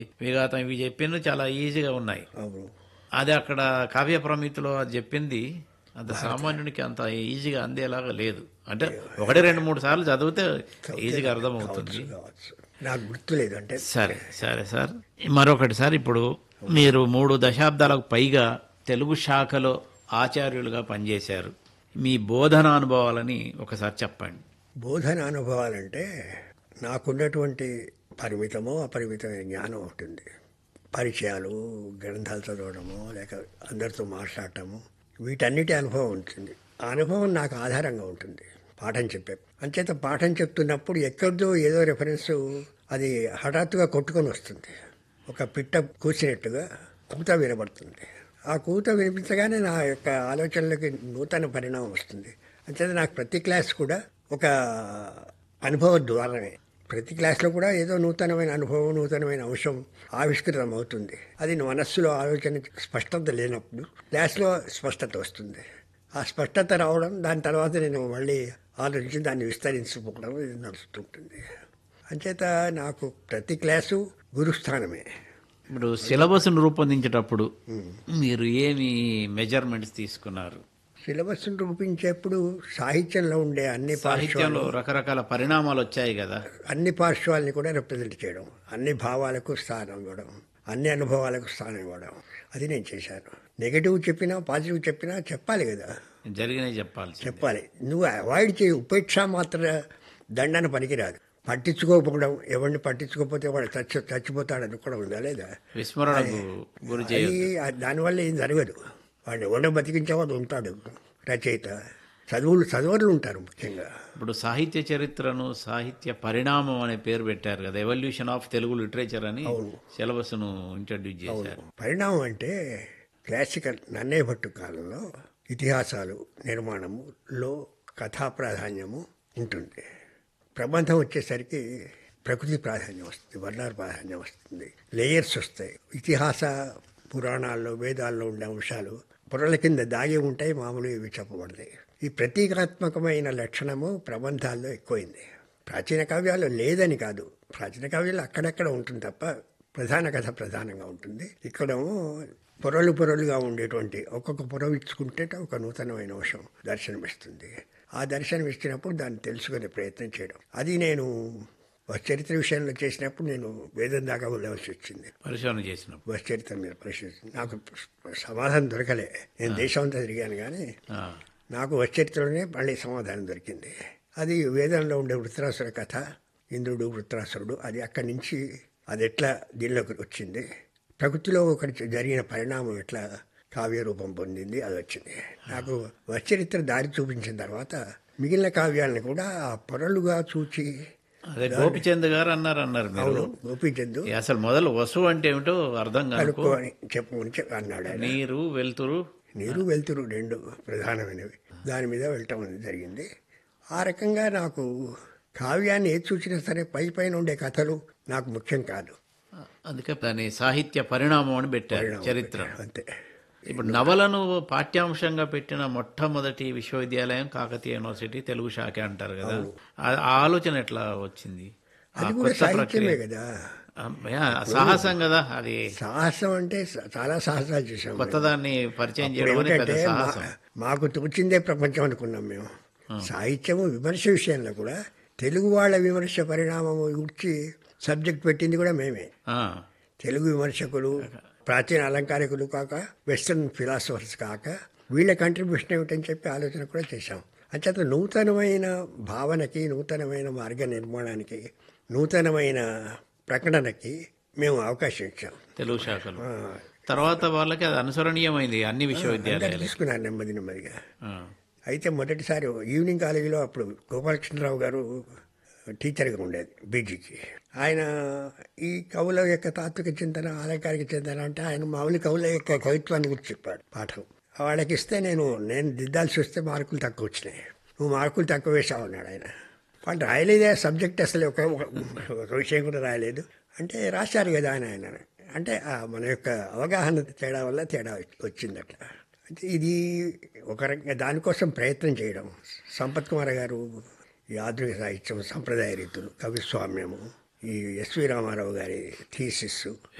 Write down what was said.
విఘాతం ఇవి చెప్పింది చాలా ఈజీగా ఉన్నాయి అవును అది అక్కడ కావ్య ప్రమితిలో అది చెప్పింది అంత సామాన్యునికి అంత ఈజీగా అందేలాగా లేదు అంటే ఒకటి రెండు మూడు సార్లు చదివితే ఈజీగా అర్థమవుతుంది కావచ్చు నాకు గుర్తులేదు అంటే సరే సరే సార్ మరొకటి సార్ ఇప్పుడు మీరు మూడు దశాబ్దాలకు పైగా తెలుగు శాఖలో ఆచార్యులుగా పనిచేశారు మీ బోధన అనుభవాలని ఒకసారి చెప్పండి బోధన అనుభవాలంటే నాకున్నటువంటి పరిమితమో అపరిమితమైన జ్ఞానం ఉంటుంది పరిచయాలు గ్రంథాలు చదవడము లేక అందరితో మాట్లాడటము వీటన్నిటి అనుభవం ఉంటుంది ఆ అనుభవం నాకు ఆధారంగా ఉంటుంది పాఠం చెప్పే అంచేత పాఠం చెప్తున్నప్పుడు ఎక్కడిదో ఏదో రెఫరెన్స్ అది హఠాత్తుగా కొట్టుకొని వస్తుంది ఒక పిట్ట కూర్చున్నట్టుగా కూత వినబడుతుంది ఆ కూత వినిపించగానే నా యొక్క ఆలోచనలకి నూతన పరిణామం వస్తుంది అంచేత నాకు ప్రతి క్లాస్ కూడా ఒక అనుభవ ద్వారమే ప్రతి క్లాస్లో కూడా ఏదో నూతనమైన అనుభవం నూతనమైన అంశం ఆవిష్కృతం అవుతుంది అది మనస్సులో ఆలోచన స్పష్టత లేనప్పుడు క్లాస్లో స్పష్టత వస్తుంది ఆ స్పష్టత రావడం దాని తర్వాత నేను మళ్ళీ ఆలోచించి దాన్ని విస్తరించుకోవడం ఇది నడుస్తుంటుంది అంచేత నాకు ప్రతి క్లాసు గురుస్థానమే ఇప్పుడు సిలబస్ను రూపొందించేటప్పుడు మీరు ఏమి మెజర్మెంట్స్ తీసుకున్నారు సిలబస్ను రూపించేప్పుడు సాహిత్యంలో ఉండే అన్ని పార్శ్వాలు సాహిత్యంలో రకరకాల పరిణామాలు వచ్చాయి కదా అన్ని పార్శ్వాలని కూడా రిప్రజెంట్ చేయడం అన్ని భావాలకు స్థానం ఇవ్వడం అన్ని అనుభవాలకు స్థానం ఇవ్వడం అది నేను చేశాను నెగటివ్ చెప్పినా పాజిటివ్ చెప్పినా చెప్పాలి కదా జరిగినవి చెప్పాలి చెప్పాలి నువ్వు అవాయిడ్ చేయి ఉపేక్ష మాత్ర దండన పనికిరాదు పట్టించుకోకపోవడం ఎవరిని పట్టించుకోకపోతే వాడు చచ్చి చచ్చిపోతాడు అనుకోవడం ఉందా లేదా విస్మరణకు గురి చేయ అది ఆ- దానివల్ల ఏం జరగదు వాడిని ఎవరిని బతికించేవాడు ఉంటాడు రచయిత చదువులు చదువులు ఉంటారు ముఖ్యంగా ఇప్పుడు సాహిత్య చరిత్రను సాహిత్య పరిణామం అనే పేరు పెట్టారు కదా ఎవల్యూషన్ ఆఫ్ తెలుగు లిటరేచర్ అని సిలబస్ ను ఇంట్రడ్యూస్ చేశారు పరిణామం అంటే క్లాసికల్ నన్నే భట్టు కాలంలో ఇతిహాసాలు నిర్మాణములో కథా ప్రాధాన్యము ఉంటుంది ప్రబంధం వచ్చేసరికి ప్రకృతి ప్రాధాన్యం వస్తుంది వర్ణాల ప్రాధాన్యం వస్తుంది లేయర్స్ వస్తాయి ఇతిహాస పురాణాల్లో వేదాల్లో ఉండే అంశాలు పొరల కింద దాగి ఉంటాయి మామూలు ఇవి చెప్పబడతాయి ఈ ప్రతీకాత్మకమైన లక్షణము ప్రబంధాల్లో ఎక్కువైంది ప్రాచీన కావ్యాలు లేదని కాదు ప్రాచీన కావ్యాలు అక్కడక్కడ ఉంటుంది తప్ప ప్రధాన కథ ప్రధానంగా ఉంటుంది ఇక్కడేమో పొరలు పొరలుగా ఉండేటువంటి ఒక్కొక్క పొర ఇచ్చుకుంటే ఒక నూతనమైన అంశం దర్శనమిస్తుంది ఆ దర్శనం ఇచ్చినప్పుడు దాన్ని తెలుసుకునే ప్రయత్నం చేయడం అది నేను చరిత్ర విషయంలో చేసినప్పుడు నేను వేదం దాకా వెళ్ళవలసి వచ్చింది పరిశోధన చేసినప్పుడు బస్ చరిత్ర మీద పరిశీలించి నాకు సమాధానం దొరకలే నేను దేశం అంతా తిరిగాను కానీ ఆ, నాకు వచ్చరిత్రలోనే మళ్ళీ సమాధానం దొరికింది అది వేదంలో ఉండే వృత్రాసుర కథ ఇంద్రుడు వృత్రాసురుడు అది అక్కడి నుంచి అది ఎట్లా దీనిలోకి వచ్చింది ప్రకృతిలో ఒకటి జరిగిన పరిణామం ఎట్లా కావ్య రూపం పొందింది అది వచ్చింది నాకు వచ్చరిత్ర దారి చూపించిన తర్వాత మిగిలిన కావ్యాలను కూడా ఆ పొరలుగా చూచి అదే గోపిచంద్ గారు అన్నారు అన్నారు మీరు గోపీచంద్ అసలు మొదలు వసు అంటే ఏమిటో అర్థం కాదు కనుక్కో అని చెప్పమని చెప్పి అన్నాడు ఆయన నీరు వెలుతురు నీరు వెలుతురు రెండు ప్రధానమైనవి దాని మీద వెళ్ళటం అనేది జరిగింది ఆ రకంగా నాకు కావ్యాన్ని ఏది చూసినా సరే పై పైన ఉండే కథలు నాకు ముఖ్యం కాదు అందుకే దాని సాహిత్య పరిణామం అని పెట్టారు చరిత్ర అంతే ఇప్పుడు నవలను పాఠ్యాంశంగా పెట్టిన మొట్టమొదటి విశ్వవిద్యాలయం కాకతీయ యూనివర్సిటీ తెలుగు శాఖ అంటారు కదా ఆ ఆ ఆలోచన ఎట్లా వచ్చింది ఆ అది కూడా కొత్త సాహిత్యమే ప్రక్రియ కదా అమ్మయ్య, సాహసం కదా అది సాహసం అంటే స- చాలా సాహసాలు చేసాం కొత్త దాన్ని పరిచయం ఇప్పుడు చేయడం అనేది పెద్ద ఏమిటంటే సాహసం మా- మాకు తోచిందే ప్రపంచం అనుకున్నాం మేము సాహిత్యము విమర్శ విషయంలో కూడా తెలుగు వాళ్ళ విమర్శ పరిణామము గురించి సబ్జెక్ట్ పెట్టింది కూడా మేమే ఆ, తెలుగు విమర్శకులు ప్రాచీన అలంకారికులు కాక వెస్ట్రన్ ఫిలాసఫర్స్ కాక వీళ్ళ కంట్రిబ్యూషన్ ఏమిటని చెప్పి ఆలోచన కూడా చేశాం అంచేత నూతనమైన భావనకి నూతనమైన మార్గ నిర్మాణానికి నూతనమైన ప్రకటనకి మేము అవకాశం ఇచ్చాం తెలుగు శాఖలు తర్వాత వాళ్ళకి అది అనుసరణీయమైంది అన్ని అందరు విశ్వవిద్యాలయాలు తీసుకున్నారు నెమ్మది నెమ్మదిగా ఆ, అయితే మొదటిసారి ఈవినింగ్ కాలేజీలో అప్పుడు గోపాలకృష్ణరావు గారు టీచర్గా ఉండేది బీజీకి ఆయన ఈ కవుల యొక్క తాత్విక చింతన అలంకారిక చింతన అంటే ఆయన మామూలు కవుల యొక్క కవిత్వాన్ని గురించి చెప్పాడు పాఠం వాళ్ళకి ఇస్తే నేను నేను దిద్దాల్సి వస్తే మార్కులు తక్కువ వచ్చినాయి నువ్వు మార్కులు తక్కువ వేసావు అన్నాడు ఆయన వాళ్ళు రాయలేదే సబ్జెక్ట్ అసలు ఒక ఒక విషయం కూడా రాయలేదు అంటే రాశారు కదా అని ఆయన అంటే ఆ మన యొక్క అవగాహన తేడా వల్ల తేడా వచ్చింది అట్లా అంటే ఇది ఒక రకంగా దానికోసం ప్రయత్నం చేయడం సంపత్ కుమార్ గారు ఈ ఆధునిక సాహిత్యం సంప్రదాయ రీతులు కవిస్వామ్యము ఈ ఎస్వి రామారావు గారి థీసిస్